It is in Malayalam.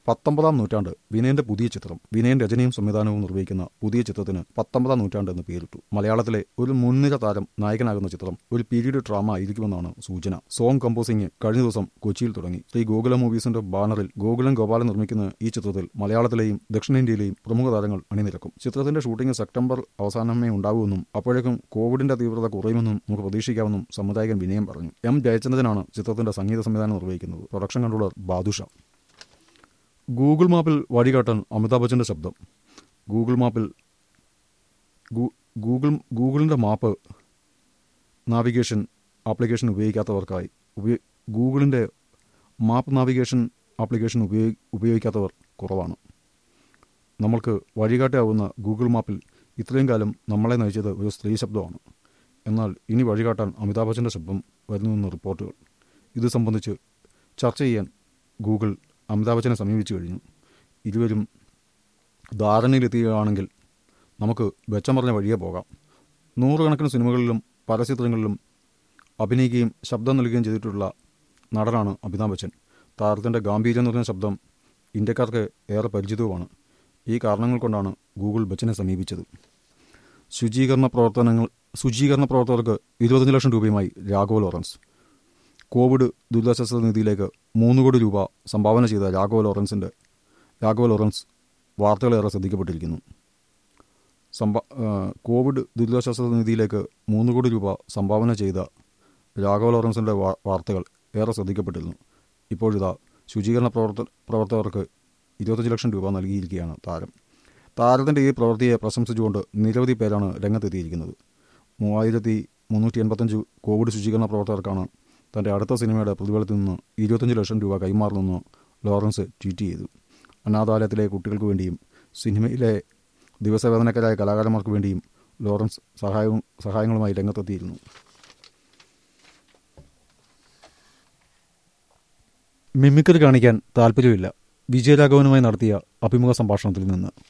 പത്തൊമ്പതാം നൂറ്റാണ്ട് വിനയന്റെ പുതിയ ചിത്രം വിനയൻ രചനയും സംവിധാനവും നിർവഹിക്കുന്ന പുതിയ ചിത്രത്തിന് പത്തൊമ്പതാം നൂറ്റാണ്ട് എന്ന് പേരിട്ടു മലയാളത്തിലെ ഒരു മുൻനിര താരം നായകനാകുന്ന ചിത്രം ഒരു പീരീഡ് ഡ്രാമ ആയിരിക്കുമെന്നാണ് സൂചന സോങ് കമ്പോസിംഗ് കഴിഞ്ഞ ദിവസം കൊച്ചിയിൽ തുടങ്ങി ശ്രീ ഗോകുല മൂവീസിന്റെ ബാനറിൽ ഗോകുലം ഗോപാലൻ നിർമ്മിക്കുന്ന ഈ ചിത്രത്തിൽ മലയാളത്തിലെയും ദക്ഷിണേന്ത്യയിലെയും പ്രമുഖ താരങ്ങൾ അണിനിരക്കും ചിത്രത്തിന്റെ ഷൂട്ടിംഗ് സെപ്റ്റംബർ അവസാനമേ ഉണ്ടാവുമെന്നും അപ്പോഴേക്കും കോവിഡിന്റെ തീവ്രത കുറയുമെന്നും നമുക്ക് പ്രതീക്ഷിക്കാമെന്നും സംവിധായകൻ വിനയം പറഞ്ഞു എം ജയചന്ദ്രനാണ് ചിത്രത്തിന്റെ സംഗീത സംവിധാനം നിർവഹിക്കുന്നത് പ്രൊഡക്ഷൻ കൺട്രോളർ ബാദുഷ ഗൂഗിൾ മാപ്പിൽ വഴികാട്ടാൻ അമിതാഭ് ബച്ചന്റെ ശബ്ദം ഗൂഗിൾ മാപ്പിൽ ഗൂ- ഗൂഗിൾ ഗൂഗിളിൻ്റെ മാപ്പ് നാവിഗേഷൻ ആപ്ലിക്കേഷൻ ഉപയോഗിക്കാത്തവർക്കായി ഉപയോ ഗൂഗിളിൻ്റെ മാപ്പ് നാവിഗേഷൻ ആപ്ലിക്കേഷൻ ഉപയോഗി ഉപയോഗിക്കാത്തവർ കുറവാണ് നമ്മൾക്ക് വഴികാട്ടിയാവുന്ന ഗൂഗിൾ മാപ്പിൽ ഇത്രയും കാലം നമ്മളെ നയിച്ചത് ഒരു സ്ത്രീ ശബ്ദമാണ് എന്നാൽ ഇനി വഴികാട്ടാൻ അമിതാഭ് ബച്ചൻ്റെ ശബ്ദം വരുന്നുവെന്ന് റിപ്പോർട്ടുകൾ ഇത് സംബന്ധിച്ച് ചർച്ച ചെയ്യാൻ ഗൂഗിൾ അമിതാഭ് ബച്ചനെ സമീപിച്ചു കഴിഞ്ഞു ഇരുവരും ധാരണയിലെത്തുകയാണെങ്കിൽ നമുക്ക് ബച്ചൻ പറഞ്ഞ വഴിയേ പോകാം നൂറുകണക്കിന് സിനിമകളിലും പരസ്യചിത്രങ്ങളിലും അഭിനയിക്കുകയും ശബ്ദം നൽകുകയും ചെയ്തിട്ടുള്ള നടനാണ് അമിതാഭ് ബച്ചൻ താരത്തിൻ്റെ ഗാംഭീര്യം നിറഞ്ഞ ശബ്ദം ഇന്ത്യക്കാർക്ക് ഏറെ പരിചിതവുമാണ് ഈ കാരണങ്ങൾ കൊണ്ടാണ് ഗൂഗിൾ ബച്ചനെ സമീപിച്ചത് ശുചീകരണ പ്രവർത്തനങ്ങൾ ശുചീകരണ പ്രവർത്തകർക്ക് ഇരുപത്തഞ്ച് ലക്ഷം രൂപയുമായി രാഘവ ലോറൻസ് കോവിഡ് ദുരിതാശ്വാസ നിധിയിലേക്ക് മൂന്ന് കോടി രൂപ സംഭാവന ചെയ്ത രാഘവ ലോറൻസിൻ്റെ രാഘവ ലോറൻസ് വാർത്തകളേറെ ശ്രദ്ധിക്കപ്പെട്ടിരിക്കുന്നു സംഭ ആ, കോവിഡ് ദുരിതാശ്വാസ നിധിയിലേക്ക് മൂന്ന് കോടി രൂപ സംഭാവന ചെയ്ത രാഘവ ലോറൻസിൻ്റെ വാ- വാർത്തകൾ ഏറെ ശ്രദ്ധിക്കപ്പെട്ടിരുന്നു ഇപ്പോഴിതാ ശുചീകരണ പ്രവർത്ത പ്രവർത്തകർക്ക് ഇരുപത്തഞ്ച് ലക്ഷം രൂപ നൽകിയിരിക്കുകയാണ് താരം താരത്തിൻ്റെ ഈ പ്രവൃത്തിയെ പ്രശംസിച്ചുകൊണ്ട് നിരവധി പേരാണ് രംഗത്തെത്തിയിരിക്കുന്നത് മൂവായിരത്തി മുന്നൂറ്റി എൺപത്തഞ്ച് കോവിഡ് ശുചീകരണ പ്രവർത്തകർക്കാണ് തൻ്റെ അടുത്ത സിനിമയുടെ പ്രതിഫലത്തിൽ നിന്ന് ഇരുപത്തഞ്ച് ലക്ഷം രൂപ കൈമാറുന്നെന്ന് ലോറൻസ് ട്വീറ്റ് ചെയ്തു അനാഥാലയത്തിലെ കുട്ടികൾക്ക് വേണ്ടിയും സിനിമയിലെ ദിവസവേതനക്കാരായ കലാകാരന്മാർക്ക് വേണ്ടിയും ലോറൻസ് സഹായവും സഹായങ്ങളുമായി രംഗത്തെത്തിയിരുന്നു മിമിക്രി കാണിക്കാൻ താല്പര്യമില്ല വിജയരാഘവനുമായി നടത്തിയ അഭിമുഖ സംഭാഷണത്തിൽ നിന്ന്